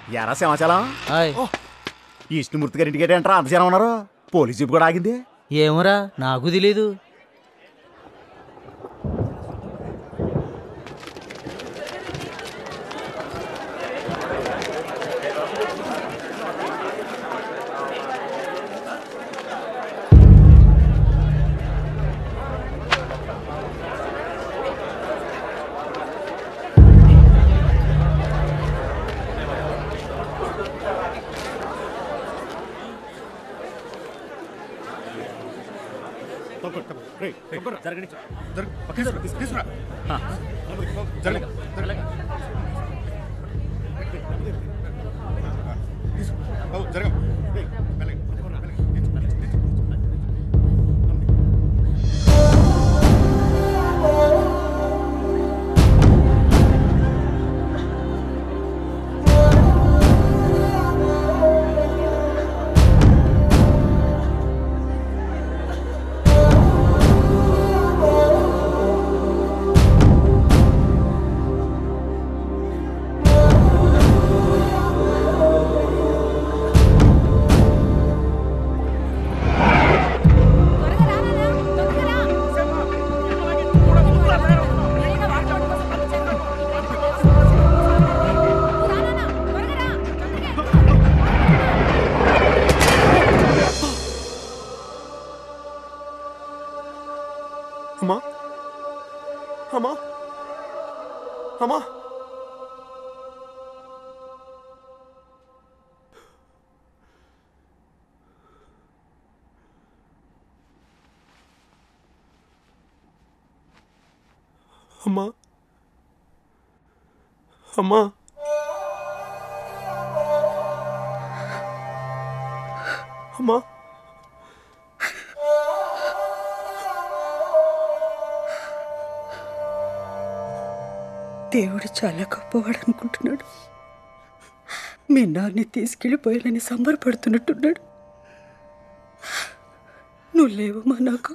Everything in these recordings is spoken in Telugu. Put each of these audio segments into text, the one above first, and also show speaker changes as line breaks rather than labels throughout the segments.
ఎరా సమాచారం
హాయ్
విష్ణుమూర్తి గారి ఇంటికి ఏంట్రా అంత జనం ఉన్నారు పోలీస్ జీప్ కూడా ఆగింది
ఏమోరా నాకు తెలీదు
అమ్మా అమ్మా అమ్మా అమ్మా అమ్మా అమ్మా
దేవుడు చాలా గొప్పవాడు అనుకుంటున్నాడు మీ నాన్ని తీసుకెళ్ళిపోయానని సంబరపడుతున్నట్టున్నాడు నువ్వు లేవమ్మా నాకు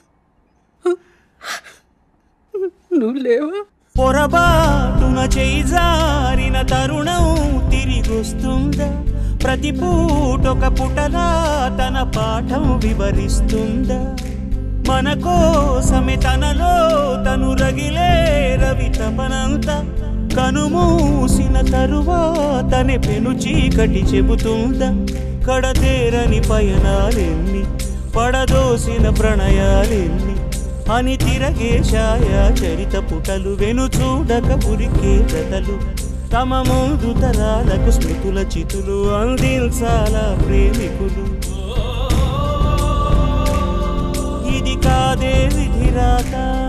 నువ్వు లేవా
పొరబాటున చేయి జారిన తరుణం తిరిగొస్తుందా ప్రతి పూటొక పుటలా తన పాఠం వివరిస్తుందా మన కోసమే తనలో తను రగిలే రవి తపనంత కనుమూసిన తరువాతనే పెను చీకటి చెబుతుందా కడతేరని పయనాలెన్ని పడదోసిన ప్రణయాలెన్ని అని తిరగే ఛాయా చరిత పుటలు వెను చూడక ఉరికే కథలు తమ ముందు తరాలకు స్మృతుల చితులు అందించాల ప్రేమికులు ఇది కాదే విధిరాత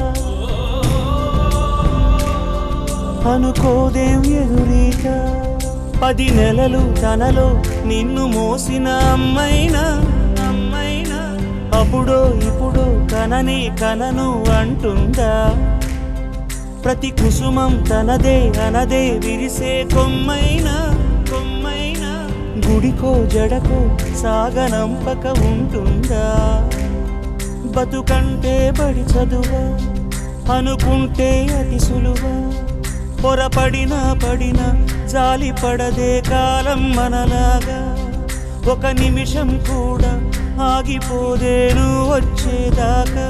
అనుకోదేం ఎదురీత పది నెలలు తనలో నిన్ను మోసిన అమ్మైనా అమ్మైనా అప్పుడో ఇప్పుడు కనని కనను అంటుందా ప్రతి కుసుమం తనదే అనదే విరిసే కొమ్మైనా కొమ్మైనా గుడికో జడకో సాగనంపక ఉంటుందా బతుకంటే బడి చదువా అనుకుంటే అతి సులువా పొరపడినా పడినా జాలి పడదే కాలం మనలాగా ఒక నిమిషం కూడా ఆగిపోదేను వచ్చేదాకా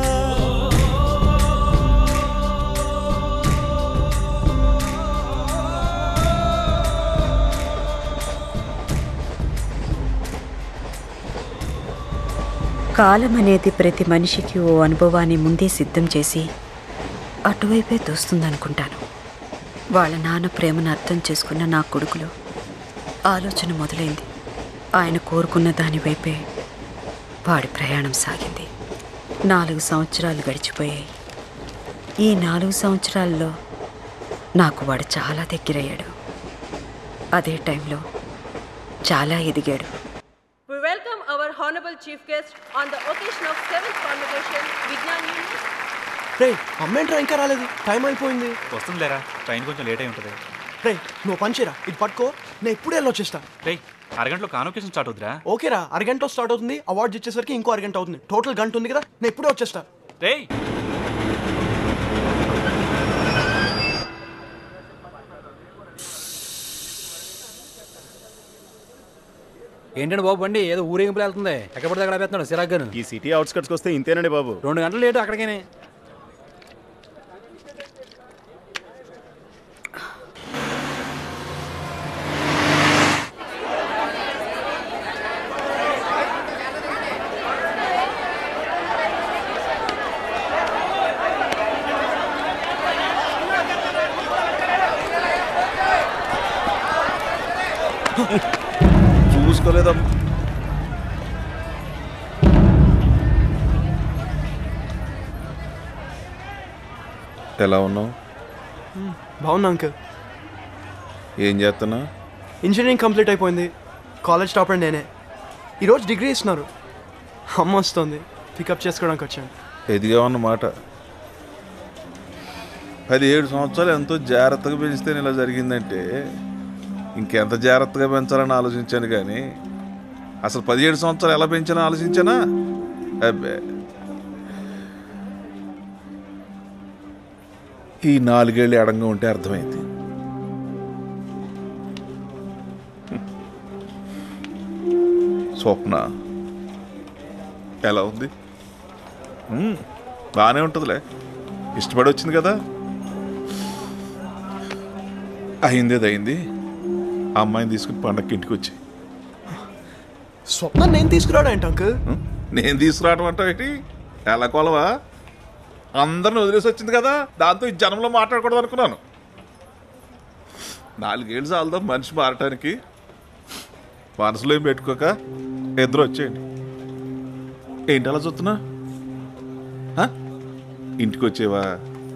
కాలం అనేది ప్రతి మనిషికి ఓ అనుభవాన్ని ముందే సిద్ధం చేసి అటువైపే తోస్తుందనుకుంటాను వాళ్ళ నాన్న ప్రేమను అర్థం చేసుకున్న నా కొడుకులో ఆలోచన మొదలైంది ఆయన కోరుకున్న దాని వైపే వాడి ప్రయాణం సాగింది నాలుగు సంవత్సరాలు గడిచిపోయాయి ఈ నాలుగు సంవత్సరాల్లో నాకు వాడు చాలా దగ్గరయ్యాడు అదే టైంలో చాలా ఎదిగాడు
We welcome our Honorable Chief Guest on the occasion of 7th Convocation Vignan Union.
రే అమ్మేంట్రా ఇంకా రాలేదు టైం అయిపోయింది
వస్తుందిలేరా ట్రైన్ కొంచెం లేట్ అయి ఉంటుంది
రే నువ్వు పంచేరా ఇది పట్టుకో నేను ఇప్పుడే వెళ్ళొచ్చేస్తా
రేయ్ అరగంటలో కాన్వకేషన్ స్టార్ట్ అవుతురా
ఓకేరా అరగంటలో స్టార్ట్ అవుతుంది అవార్డు ఇచ్చేసరికి ఇంకో అరగంట అవుతుంది టోటల్ గంట ఉంది కదా నేను ఇప్పుడే వచ్చేస్తా
రేయ్
ఏంటంటే బాబు బండి ఏదో ఊరేగింపులు వెళ్తుంది ఎక్కడ పడితే అక్కడ పెడుతున్నాడు సిరాగ్గాను
ఈ సిటీ అవుట్స్కట్స్కి వస్తే ఇంతేనండి బాబు
రెండు గంటలు లేటు అక్కడికేనే
చూసుకోలేదమ్మా ఎలా ఉన్నావు
బాగున్నా అంకుల్
ఏం చేస్తున్నా
ఇంజనీరింగ్ కంప్లీట్ అయిపోయింది కాలేజ్ టాపర్ నేనే ఈరోజు డిగ్రీ ఇస్తున్నారు అమ్మ వస్తుంది పికప్ చేసుకోవడానికి వచ్చాను
ఎదిగామన్నమాట పదిహేడు సంవత్సరాలు ఎంతో జాగ్రత్తగా పెంచితే ఇలా జరిగిందంటే ఇంకెంత జాగ్రత్తగా పెంచాలని ఆలోచించాను కానీ అసలు పదిహేడు సంవత్సరాలు ఎలా పెంచాలని ఆలోచించానా అబ్బే ఈ నాలుగేళ్ళు ఎడంగా ఉంటే అర్థమైంది స్వప్న ఎలా ఉంది మ్మ్. బాగానే ఉంటుందిలే ఇష్టపడి వచ్చింది కదా అయిందేది అయింది ఆ అమ్మాయిని తీసుకుని పండక్కి ఇంటికి వచ్చి
స్వప్న నేను తీసుకురాడు ఏంటి అంకుల్
మ్మ్. నేను తీసుకురావడం అంటే ఏంటి ఎలా కొలవా అందరిని వదిలేసి వచ్చింది కదా దాంతో ఈ జనంలో మాట్లాడకూడదు అనుకున్నాను నాలుగేళ్ళు చాలదా మనిషి మారటానికి మనసులో ఏం పెట్టుకోక ఇద్దరు వచ్చేయండి ఏంటి అలా చూస్తున్నా ఆ? ఇంటికి వచ్చేవా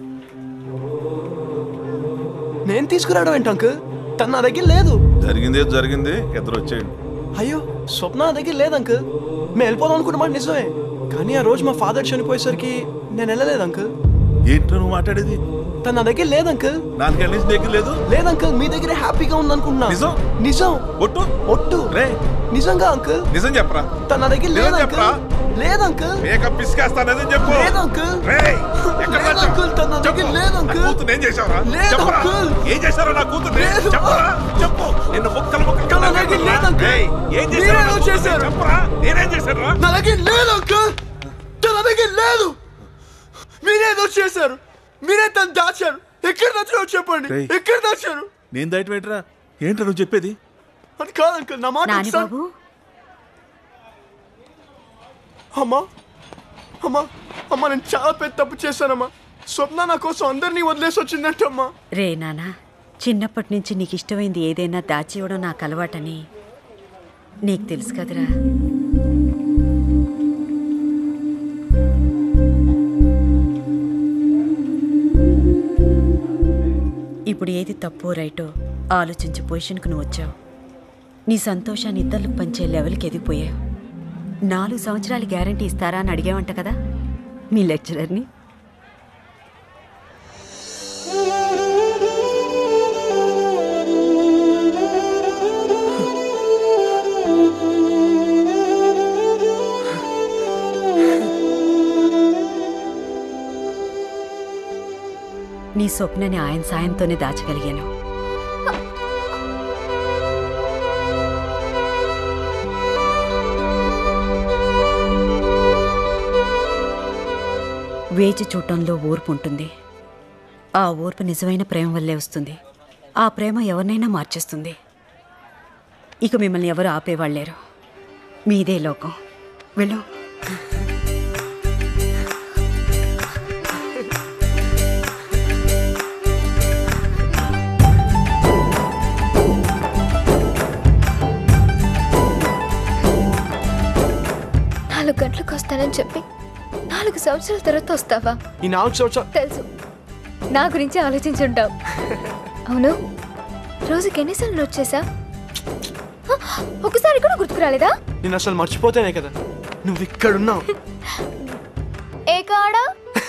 నేను తీసుకురావడం ఏంటి అంకుల్ తను నా దగ్గర లేదు
జరిగిందే జరిగింది ఇద్దరు వచ్చేయండి
అయ్యో స్వప్న నా దగ్గర లేదు అంకుల్ మేము వెళ్ళిపోదాం అనుకున్నమాట నిజమే కానీ ఆ రోజు మా ఫాదర్ చనిపోయేసరికి నేను వెళ్ళలేదు అంకుల్
ఏంటో నువ్వు మాట్లాడేది
తను నా దగ్గర లేదు అంకుల్
నాలుగేళ్ళ నుంచి దగ్గర లేదు
లేదు అంకుల్ మీ దగ్గర హ్యాపీగా ఉంది అనుకుంటున్నా
నిజం?
నిజం
ఒట్టు
ఒట్టు
రే
నిజంగా అంకుల్
నిజం చెప్పరా
తన నా దగ్గర
నిజం
లేదు
చెప్పరా?
అంకుల్ లేదు అంకుల్
మేకప్ పిసికేస్తానని చెప్పు
లేదు అంకుల్
రేయ్, ఎక్కడ
లేదు
దాచావు?
అంకుల్, తన దగ్గర
చెప్పు.
లేదు
నా
అంకుల్.
కూతుర్ని ఏం చేశావురా?
లేదు
చెప్పురా.
అంకుల్.
ఏం చేశారో నా కూతుర్ని?
లేదు.
చెప్పురా. చెప్పు. నిన్ను ముక్కలు ముక్కలు
తన దగ్గర
నరికేస్తారా?
లేదు అంకుల్.
రేయ్, ఏం చేశారో
మీరేదో
నా కూతుర్ని?
చేశారు.
చెప్పురా. నేనేం చేశానురా?
నా దగ్గర లేదు అంకుల్ తన దగ్గర లేదు మీరేదో చేశారు మీరే తను దాచారు ఎక్కడ దాచారో చెప్పండి
రేయ్.
ఎక్కడ దాచారు
నేను దాటి పెట్టరా ఏంట్రా నువ్వు చెప్పేది
అది కాదు అంకుల్ నా మాట
నాని
ఒకసారి-
బాబు
అమ్మా అమ్మా అమ్మా నేను చాలా పెద్ద తప్పు చేశానమ్మా స్వప్న నా కోసం అందరినీ వదిలేసి వచ్చిందంటమ్మా
రే నానా చిన్నప్పటి నుంచి నీకు ఇష్టమైంది ఏదైనా దాచి ఇవ్వడం నాకు అలవాటని నీకు తెలుసు కదరా ఇప్పుడు ఏది తప్పో రైటో ఆలోచించే పొజిషన్కు నువ్వు వచ్చావు నీ సంతోషాన్ని ఇతరులకు పంచే లెవెల్కి ఎదిగిపోయావు నాలుగు సంవత్సరాలు గ్యారంటీ ఇస్తారా అని అడిగావంట కదా మీ లెక్చరర్ని నీ స్వప్నని ఆయన సాయంతోనే దాచగలిగాను వేచి చూడటంలో ఓర్పు ఉంటుంది ఆ ఓర్పు నిజమైన ప్రేమ వల్లే వస్తుంది ఆ ప్రేమ ఎవరినైనా మార్చేస్తుంది ఇక మిమ్మల్ని ఎవరు ఆపేవాళ్ళేరు మీదే లోకం వెళ్ళు
నాలుగు గంటలకు వస్తానని చెప్పి నాలుగు సంవత్సరాల తర్వాత వస్తావా
ఈ నాలుగు సంవత్సరాలు
తెలుసు నా గురించి ఆలోచించుంటావు అవును రోజుకి ఎన్నిసార్లు వచ్చేసా ఒకసారి కూడా గుర్తుకు రాలేదా
నేను అసలు మర్చిపోతేనే కదా నువ్వు ఇక్కడున్నావు
ఏ కాడా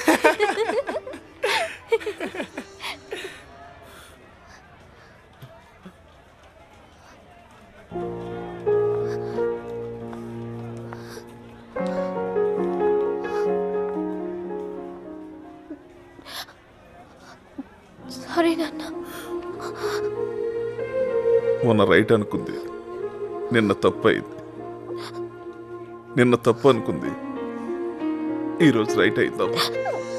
సారీ నాన్న
మొన్న రైట్ అనుకుంది నిన్న తప్పు అయింది నిన్న తప్పు అనుకుంది ఈరోజు రైట్ అయిందమ్మా